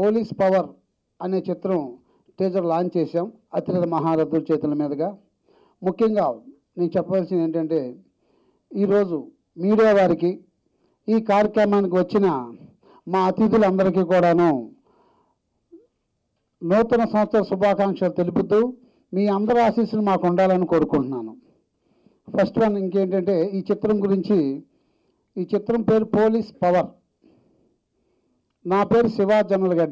police power అనే చిత్రం teaser launch చేశాం అతిరథ మహారథుల చేతుల మీదుగా ముఖ్యంగా నేను చెప్పవలసింది ఏంటంటే ఈరోజు మీడియా వారికి ఈ కార్యక్రమానికి వచ్చిన మా అతిథులందరికీ కూడాను నూతన సంవత్సర శుభాకాంక్షలు తెలుపుతూ మీ అందరి ఆశీస్సులు మాకు ఉండాలని కోరుకుంటున్నాను ఫస్ట్ వన్ ఇంకేంటంటే ఈ చిత్రం గురించి ఈ చిత్రం పేరు పోలీస్ పవర్ నా పేరు శివ జనలగడ్డ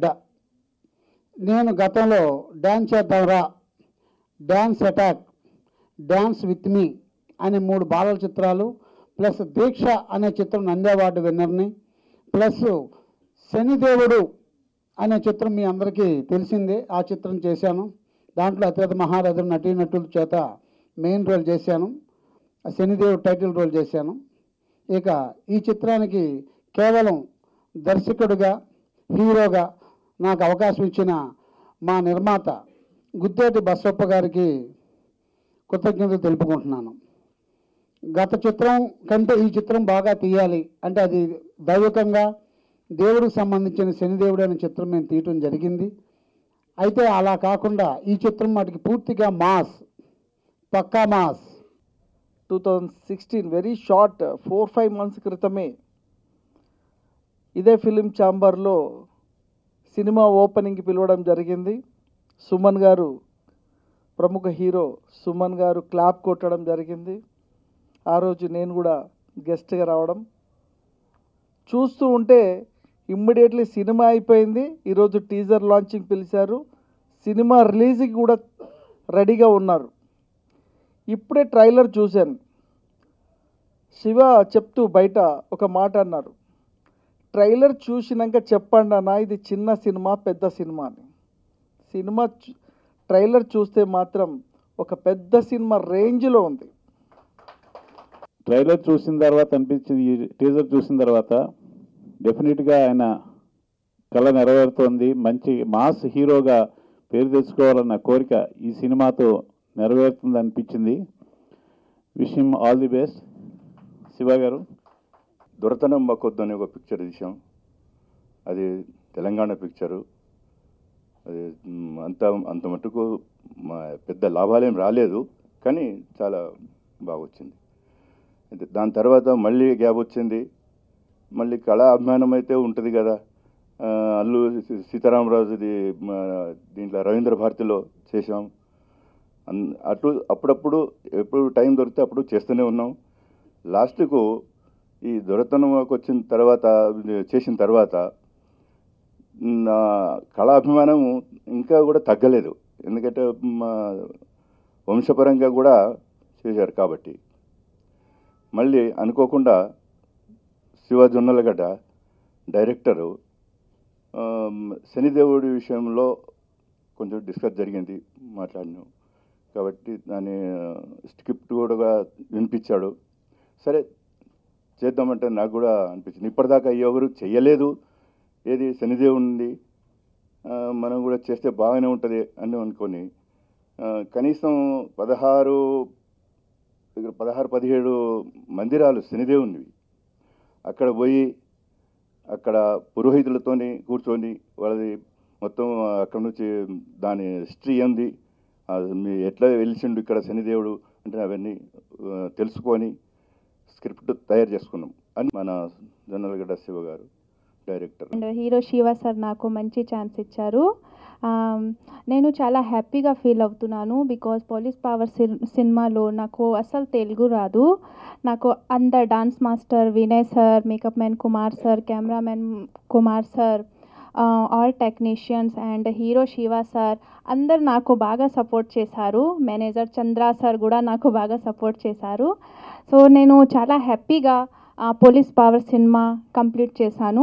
నేను గతంలో డ్యాన్స్ చేద్దాంరా dance attack dance with me అనే మూడు బాలల చిత్రాలు ప్లస్ దీక్ష అనే చిత్రం నంది అవార్డు విన్నర్ని ప్లస్ శనిదేవుడు అనే చిత్రం మీ అందరికీ తెలిసిందే ఆ చిత్రం చేశాను దాంట్లో అత్యంత మహారథుడు నటీనటుల చేత మెయిన్ రోల్ చేశాను ఆ శనిదేవుడు టైటిల్ రోల్ చేశాను ఇక ఈ చిత్రానికి కేవలం దర్శకుడిగా హీరోగా నాకు అవకాశం ఇచ్చిన మా నిర్మాత గుద్దేటి బసప్ప గారికి కృతజ్ఞతలు తెలుపుకుంటున్నాను గత చిత్రం కంటే ఈ చిత్రం బాగా తీయాలి అంటే అది దైవికంగా దేవుడికి సంబంధించిన శనిదేవుడు అనే చిత్రం మేము తీయటం జరిగింది అయితే అలా కాకుండా ఈ చిత్రం వాటికి పూర్తిగా మాస్ పక్కా mass two thousand sixteen very short four five months క్రితమే ఇదే ఫిలిం ఛాంబర్లో సినిమా ఓపెనింగ్కి పిలవడం జరిగింది సుమన్ గారు ప్రముఖ హీరో సుమన్ గారు క్లాప్ కొట్టడం జరిగింది ఆ రోజు నేను కూడా గెస్ట్గా రావడం చూస్తూ ఉంటే ఇమ్మీడియట్లీ సినిమా అయిపోయింది ఈరోజు టీజర్ లాంచింగ్ పిలిచారు సినిమా రిలీజ్కి కూడా రెడీగా ఉన్నారు ఇప్పుడే ట్రైలర్ చూశాను శివ చెప్తూ బయట ఒక మాట అన్నారు ట్రైలర్ చూసినాక చెప్పండి అన్న ఇది చిన్న సినిమా పెద్ద సినిమా అని సినిమా చూ- ట్రైలర్ చూస్తే మాత్రం ఒక పెద్ద సినిమా రేంజ్లో ఉంది ట్రైలర్ చూసిన తర్వాత అనిపించింది ఈ టీజర్ చూసిన తర్వాత డెఫినెట్గా ఆయన కళ నెరవేరుతోంది మంచి మాస్ హీరోగా పేరు తెచ్చుకోవాలన్న కోరిక ఈ సినిమాతో నెరవేరుతుంది అనిపించింది విషయం ఆల్ ది బెస్ట్ శివ గారు దొరతనం మకొద్దు అనే ఒక పిక్చర్ తీసాం అది తెలంగాణ పిక్చరు అది మ్, అంత అంత మటుకు మా పెద్ద లాభాలేం రాలేదు కానీ చాలా బాగా వచ్చింది అయితే దాని తర్వాత మళ్ళీ గ్యాప్ వచ్చింది మళ్ళీ కళా అభిమానం అయితే ఉంటుంది కదా ఆ, అల్లు సీ- సీతారామరాజుది మ, దీంట్లో రవీంద్ర భారతిలో చేసాం అన్- అటు అప్పుడప్పుడు ఎప్పుడు టైం దొరికితే అప్పుడు చేస్తూనే ఉన్నాం లాస్ట్కు ఈ దొరతనంకి వచ్చిన తర్వాత చేసిన తర్వాత నా కళాభిమానం ఇంకా కూడా తగ్గలేదు ఎందుకంటే మా వంశపరంగా కూడా చేశారు కాబట్టి మళ్ళీ అనుకోకుండా శివ జొన్నలగడ్డ డైరెక్టరు ఆమ్, శనిదేవుడి విషయంలో కొంచెం డిస్కస్ జరిగింది మాట్లాడినాం కాబట్టి దాని స్క్రిప్ట్ కూడా వినిపించాడు సరే చేద్దామంటే నాకు కూడా అనిపించింది ఇప్పటిదాకా ఎవరు చెయ్యలేదు ఏది శనిదేవుంది మనం కూడా చేస్తే బాగానే ఉంటుంది అని అనుకొని ఆ, కనీసం పదహారు దగ్గర పదహారు పదిహేడు మందిరాలు శనిదేవునివి అక్కడ పోయి అక్కడ పురోహితులతోని కూర్చొని వాళ్ళది మొత్తం అక్కడ నుంచి దాని హిస్టరీ ఏంది అది మీ ఎట్లా వెలిసిండు ఇక్కడ శనిదేవుడు అంటే అవన్నీ ఆ, తెలుసుకొని స్క్రిప్ట్ తయారు చేసుకున్నాం అని మన Jonnalagadda Siva garu director and hero Siva sir నాకు మంచి ఛాన్స్ ఇచ్చారు ఆమ్, నేను చాలా హ్యాపీగా ఫీల్ అవుతున్నాను బికాజ్ పోలీస్ పవర్ సినిమాలో నాకు అసలు తెలుగు రాదు నాకు అందరు dance master Vinay sir makeup man Kumar sir cameraman Kumar sir all technicians and hero Siva sir అందరు నాకు బాగా సపోర్ట్ చేశారు మేనేజర్ చంద్ర సార్ కూడా నాకు బాగా సపోర్ట్ చేశారు సో నేను చాలా హ్యాపీగా పోలీస్ పవర్ సినిమా కంప్లీట్ చేశాను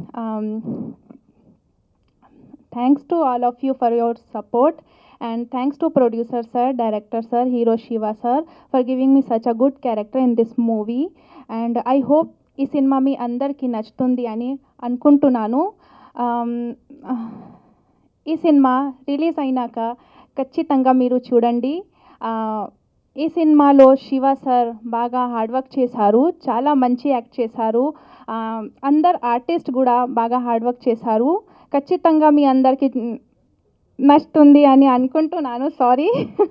thanks to all of you for your support and thanks to producer sir director sir hero Siva sir for giving me such a good character in this movie and I hope ఈ cinema మీ అందరికీ నచ్చుతుంది అని అనుకుంటున్నాను Um, ఈ cinema release అయినాక ఖచ్చితంగా మీరు చూడండి ఆ, ఈ సినిమాలో శివ సార్ బాగా హార్డ్ వర్క్ చేశారు చాలా మంచి యాక్ట్ చేశారు ఆ, అందరు ఆర్టిస్ట్ కూడా బాగా హార్డ్ వర్క్ చేశారు ఖచ్చితంగా మీ అందరికీ నచ్చుతుంది అని అనుకుంటున్నాను sorry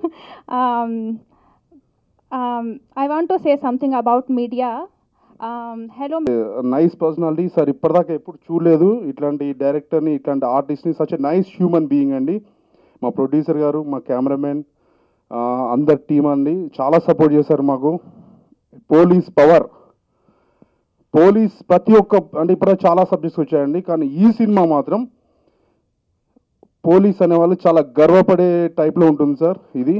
I want to say something about media hello nice personality sir ఇప్పటిదాకా ఎప్పుడు చూడలేదు ఇట్లాంటి డైరెక్టర్ని ఇట్లాంటి ఆర్టిస్ట్ని such a nice human being అండి మా ప్రొడ్యూసర్ గారు మా కెమెరామెన్ అందరి టీం అండి చాలా సపోర్ట్ చేశారు మాకు పోలీస్ పవర్ పోలీస్ ప్రతి ఒక్క అంటే ఇప్పుడు చాలా సబ్జెక్ట్స్ వచ్చాయండి కానీ ఈ సినిమా మాత్రం పోలీస్ అనే వాళ్ళు చాలా గర్వపడే టైప్లో ఉంటుంది సార్ ఇది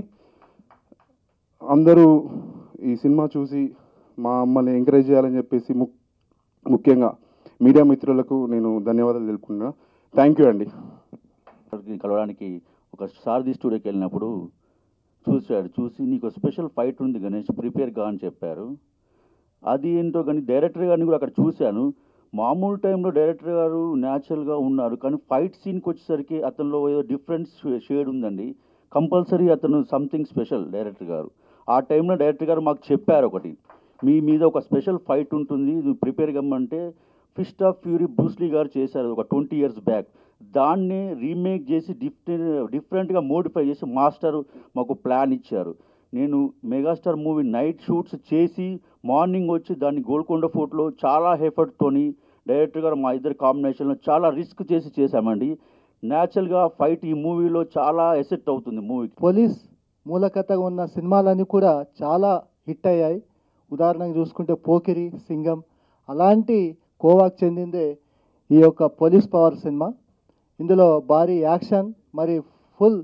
అందరూ ఈ సినిమా చూసి మా మమ్మల్ని ఎంకరేజ్ చేయాలని చెప్పేసి ము ముఖ్యంగా మీడియా మిత్రులకు నేను ధన్యవాదాలు తెలుపుకున్నా థ్యాంక్ యూ అండి ని కలవడానికి ఒక సారథి స్టూడియోకి వెళ్ళినప్పుడు చూశాడు చూసి నీకు స్పెషల్ ఫైట్ ఉంది గణేష్ ప్రిపేర్ గా అని చెప్పారు అది ఏంటో కానీ డైరెక్టర్ గారిని కూడా అక్కడ చూశాను మామూలు టైంలో డైరెక్టర్ గారు న్యాచురల్గా ఉన్నారు కానీ ఫైట్ సీన్కి వచ్చేసరికి అతనిలో ఏదో డిఫరెంట్ షేడ్ ఉందండి కంపల్సరీ అతను సంథింగ్ స్పెషల్ డైరెక్టర్ గారు ఆ టైంలో డైరెక్టర్ గారు మాకు చెప్పారు ఒకటి మీ మీద ఒక స్పెషల్ ఫైట్ ఉంటుంది నువ్వు ప్రిపేర్ కమ్మంటే fist of fury Bruce Lee garu చేశారు ఒక ట్వంటీ ఇయర్స్ బ్యాక్ దాన్ని రీమేక్ చేసి డిఫరెంట్ డిఫరెంట్గా మోడిఫై చేసి మాస్టర్ మాకు ప్లాన్ ఇచ్చారు నేను మెగాస్టార్ మూవీ నైట్ షూట్స్ చేసి మార్నింగ్ వచ్చి దాన్ని గోల్కొండ ఫోర్ట్లో చాలా ఎఫర్ట్తోని డైరెక్టర్ గారు మా ఇద్దరు కాంబినేషన్లో చాలా రిస్క్ చేసి చేశామండి న్యాచురల్గా ఫైట్ ఈ మూవీలో చాలా ఎసెట్ అవుతుంది మూవీకి పోలీస్ మూలకథగా ఉన్న సినిమాలన్నీ కూడా చాలా హిట్ అయ్యాయి ఉదాహరణకు చూసుకుంటే పోకిరి సింగం అలాంటి కోవాకు చెందిందే ఈ యొక్క పోలీస్ పవర్ సినిమా ఇందులో భారీ యాక్షన్ మరి ఫుల్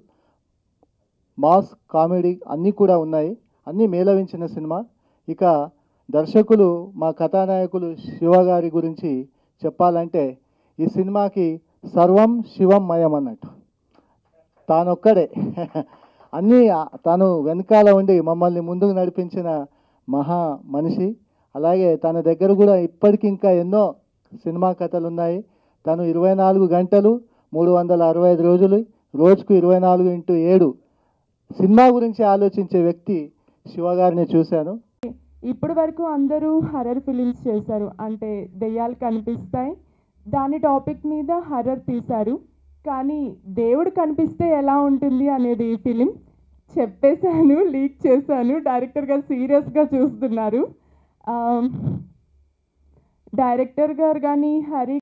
మాస్ కామెడీ అన్నీ కూడా ఉన్నాయి అన్నీ మేళవించిన సినిమా ఇక దర్శకులు మా కథానాయకులు శివ గారి గురించి చెప్పాలంటే ఈ సినిమాకి సర్వం శివం మయం అన్నట్టు తానొక్కడే అన్నీ తాను వెనకాల ఉండి మమ్మల్ని ముందుకు నడిపించిన మహా మనిషి అలాగే తన దగ్గర కూడా ఇప్పటికి ఇంకా ఎన్నో సినిమా కథలు ఉన్నాయి తను ఇరవై నాలుగు గంటలు మూడు వందల అరవై ఐదు రోజులు రోజుకు ఇరవై నాలుగు ఇంటూ ఏడు సినిమా గురించి ఆలోచించే వ్యక్తి శివగారిని చూశాను ఇప్పటి వరకు అందరూ హర్రర్ ఫిలిమ్స్ చేశారు అంటే దెయ్యాలు కనిపిస్తాయి దాని టాపిక్ మీద హర్రర్ తీశారు కానీ దేవుడు కనిపిస్తే ఎలా ఉంటుంది అనేది ఈ ఫిలిం చెప్పేశాను లీక్ చేశాను డైరెక్టర్ గారు సీరియస్గా చూస్తున్నారు డైరెక్టర్ గారు కానీ హరి